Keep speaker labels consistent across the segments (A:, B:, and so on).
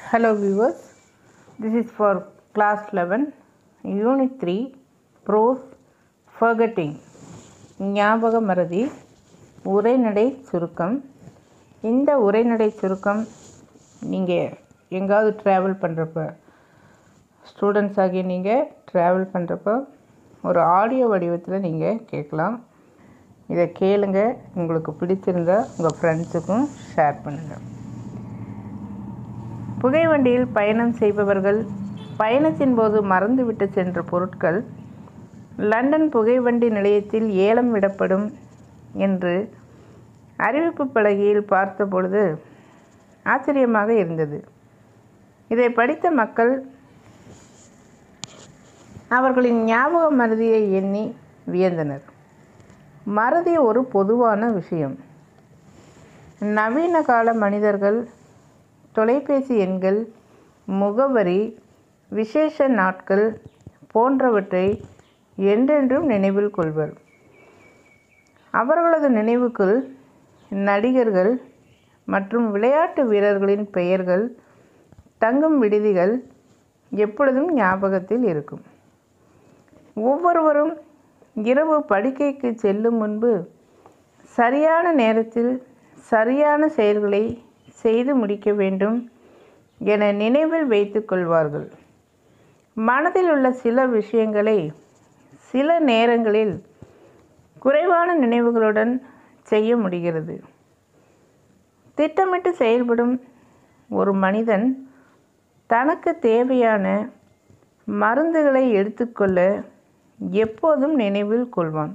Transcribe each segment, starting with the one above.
A: Hello viewers, this is for class 11, unit 3, prose, forgetting, ஞாபக மறதி உரைநடை சுருக்கம் இந்த உரைநடை சுருக்கம் நீங்கள் எங்காவது ட்ராவல் பண்ணுறப்ப ஸ்டூடெண்ட்ஸ் ஆகிய நீங்கள் ட்ராவல் பண்ணுறப்ப ஒரு ஆடியோ வடிவத்தில் நீங்கள் கேட்கலாம் இதை கேளுங்க உங்களுக்கு பிடிச்சிருந்தா உங்கள் ஃப்ரெண்ட்ஸுக்கும் ஷேர் பண்ணுங்கள் புகைவண்டியில் பயணம் செய்பவர்கள் பயணத்தின் போது மறந்துவிட்டு சென்ற பொருட்கள் லண்டன் புகைவண்டி நிலையத்தில் ஏலம் விடப்படும் என்று அறிவிப்பு பலகையில் பார்த்தபொழுது ஆச்சரியமாக இருந்தது இதை படித்த மக்கள் அவர்களின் ஞாபக மருதியை எண்ணி வியந்தனர் மறதி ஒரு பொதுவான விஷயம் நவீன கால மனிதர்கள் தொலைபேசி எண்கள் முகவரி விசேஷ நாட்கள் போன்றவற்றை என்றென்றும் நினைவில் கொள்வர் அவர்களது நினைவுக்குள் நடிகர்கள் மற்றும் விளையாட்டு வீரர்களின் பெயர்கள் தங்கும் விடுதிகள் எப்பொழுதும் ஞாபகத்தில் இருக்கும் ஒவ்வொருவரும் இரவு படுக்கைக்கு செல்லும் முன்பு சரியான நேரத்தில் சரியான செயல்களை செய்து முடிக்க வேண்டும் என நினைவில் வைத்து கொள்வார்கள் மனதில் உள்ள சில விஷயங்களை சில நேரங்களில் குறைவான நினைவுகளுடன் செய்ய முடிகிறது திட்டமிட்டு செயல்படும் ஒரு மனிதன் தனக்கு தேவையான மருந்துகளை எடுத்துக்கொள்ள எப்போதும் நினைவில் கொள்வான்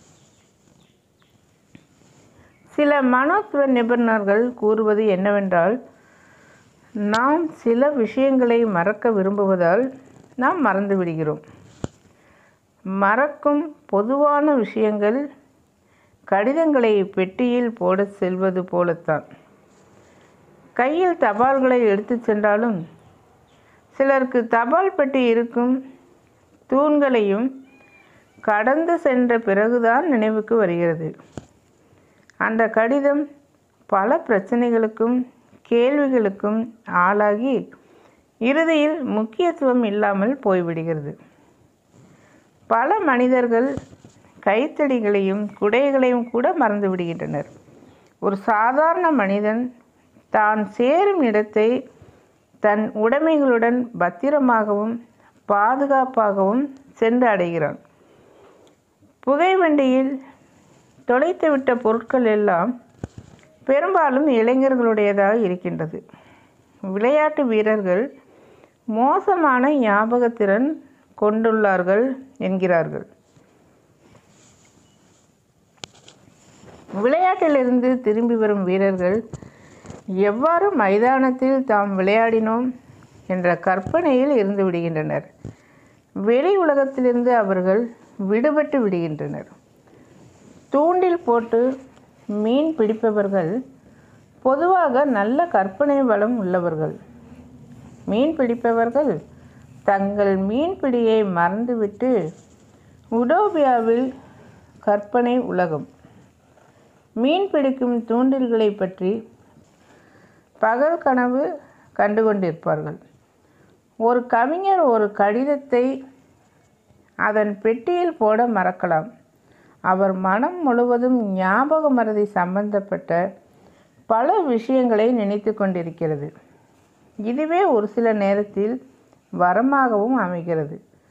A: சில மனோத்துவ நிபுணர்கள் கூறுவது என்னவென்றால் நாம் சில விஷயங்களை மறக்க விரும்புவதால் நாம் மறந்து விடுகிறோம் மறக்கும் பொதுவான விஷயங்கள் கடிதங்களை பெட்டியில் போட செல்வது போலத்தான் கையில் தபால்களை எடுத்து சென்றாலும் சிலருக்கு தபால் பெட்டி இருக்கும் தூண்களையும் கடந்து சென்ற பிறகுதான் நினைவுக்கு வருகிறது அந்த கடிதம் பல பிரச்சனைகளுக்கும் கேள்விகளுக்கும் ஆளாகி இறுதியில் முக்கியத்துவம் இல்லாமல் போய்விடுகிறது பல மனிதர்கள் கைத்தடிகளையும் குடைகளையும் கூட மறந்து விடுகின்றனர் ஒரு சாதாரண மனிதன் தான் சேரும் இடத்தை தன் உடைமைகளுடன் பத்திரமாகவும் பாதுகாப்பாகவும் சென்று அடைகிறான் புகைவண்டியில் தொலைத்துவிட்ட பொருட்கள் எல்லாம் பெரும்பாலும் இளைஞர்களுடையதாக இருக்கின்றது விளையாட்டு வீரர்கள் மோசமான ஞாபகத்திறன் கொண்டுள்ளார்கள் என்கிறார்கள் விளையாட்டிலிருந்து திரும்பி வரும் வீரர்கள் எவ்வாறு மைதானத்தில் தாம் விளையாடினோம் என்ற கற்பனையில் இருந்து விடுகின்றனர் வெளி உலகத்திலிருந்து அவர்கள் விடுபட்டு விடுகின்றனர் தூண்டில் போட்டு மீன் பிடிப்பவர்கள் பொதுவாக நல்ல கற்பனை வளம் உள்ளவர்கள் மீன் பிடிப்பவர்கள் தங்கள் மீன்பிடியை மறந்துவிட்டு உடோபியாவில் கற்பனை உலகம் மீன் பிடிக்கும் தூண்டில்களை பற்றி பகல் கனவு கண்டு கொண்டிருப்பார்கள் ஒரு கவிஞர் ஒரு கடிதத்தை அதன் பெட்டியில் போட மறக்கலாம் அவர் மனம் முழுவதும் ஞாபக மறதி சம்பந்தப்பட்ட பல விஷயங்களை நினைத்து கொண்டிருக்கிறது இதுவே ஒரு சில நேரத்தில் வரமாகவும் அமைகிறது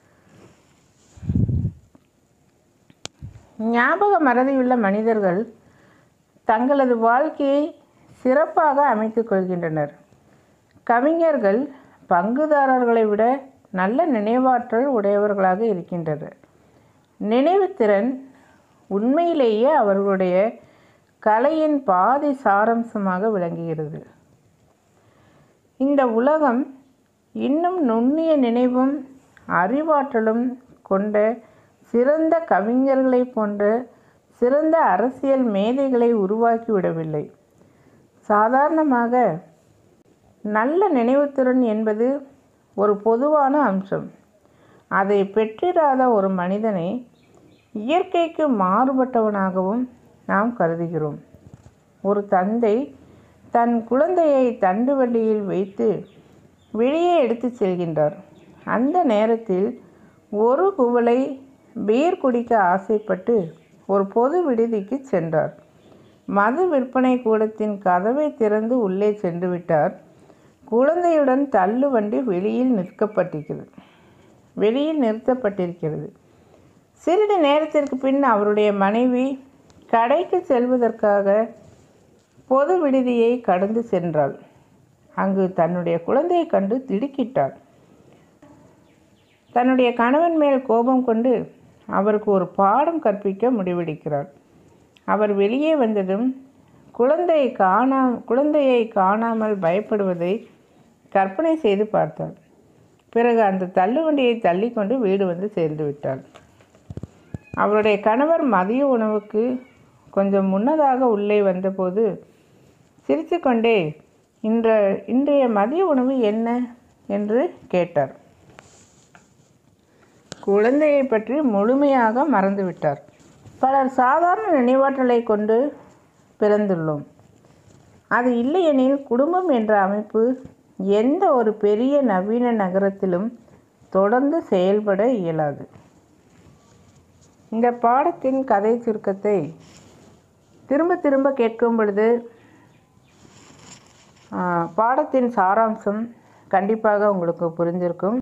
A: ஞாபக மறதியுள்ள மனிதர்கள் தங்களது வாழ்க்கையை சிறப்பாக அமைத்து கொள்கின்றனர் கவிஞர்கள் பங்குதாரர்களை விட நல்ல நினைவாற்றல் உடையவர்களாக இருக்கின்றனர் நினைவுத்திறன் உண்மையிலேயே அவர்களுடைய கலையின் பாதி சாரம்சமாக விளங்குகிறது இந்த உலகம் இன்னும் நுண்ணிய நினைவும் அறிவாற்றலும் கொண்ட சிறந்த கவிஞர்களை போன்ற சிறந்த அரசியல் மேதைகளை உருவாக்கிவிடவில்லை சாதாரணமாக நல்ல நினைவுத்திறன் என்பது ஒரு பொதுவான அம்சம் அதை பெற்றிராத ஒரு மனிதனை இயற்கைக்கு மாறுபட்டவனாகவும் நாம் கருதுகிறோம் ஒரு தந்தை தன் குழந்தையை தண்டுவண்டியில் வைத்து வெளியே எடுத்துச் செல்கின்றார் அந்த நேரத்தில் ஒரு குவளை பீர் குடிக்க ஆசைப்பட்டு ஒரு பொது விடுதிக்கு சென்றார் மது விற்பனை கூடத்தின் கதவை திறந்து உள்ளே சென்று விட்டார் குழந்தையுடன் தள்ளு வண்டி வெளியில் நிற்கப்பட்டிருக்கிறது வெளியில் நிறுத்தப்பட்டிருக்கிறது சிறிது நேரத்திற்கு பின் அவருடைய மனைவி கடைக்கு செல்வதற்காக பொது விடுதியை கடந்து சென்றாள் அங்கு தன்னுடைய குழந்தையை கண்டு திடுக்கிட்டாள் தன்னுடைய கணவன் மேல் கோபம் கொண்டு அவருக்கு ஒரு பாடம் கற்பிக்க முடிவெடுக்கிறாள் அவர் வெளியே வந்ததும் குழந்தை காணா குழந்தையை காணாமல் பயப்படுவதை கற்பனை செய்து பார்த்தாள் பிறகு அந்த தள்ளுவண்டியை தள்ளிக்கொண்டு வீடு வந்து சேர்ந்து விட்டாள் அவருடைய கணவர் மதிய உணவுக்கு கொஞ்சம் முன்னதாக உள்ளே வந்தபோது சிரித்துக்கொண்டே இன்ற இன்றைய மதிய உணவு என்ன என்று கேட்டார் குழந்தையை பற்றி முழுமையாக மறந்துவிட்டார் பலர் சாதாரண நினைவாற்றலை கொண்டு பிறந்துள்ளோம் அது இல்லையெனில் குடும்பம் என்ற அமைப்பு எந்த ஒரு பெரிய நவீன நகரத்திலும் தொடர்ந்து செயல்பட இயலாது இந்த பாடத்தின் கதை சுருக்கத்தை திரும்ப திரும்ப கேட்கும் பொழுது ஆ, பாடத்தின் சாராம்சம் கண்டிப்பாக உங்களுக்கு புரிஞ்சிருக்கும்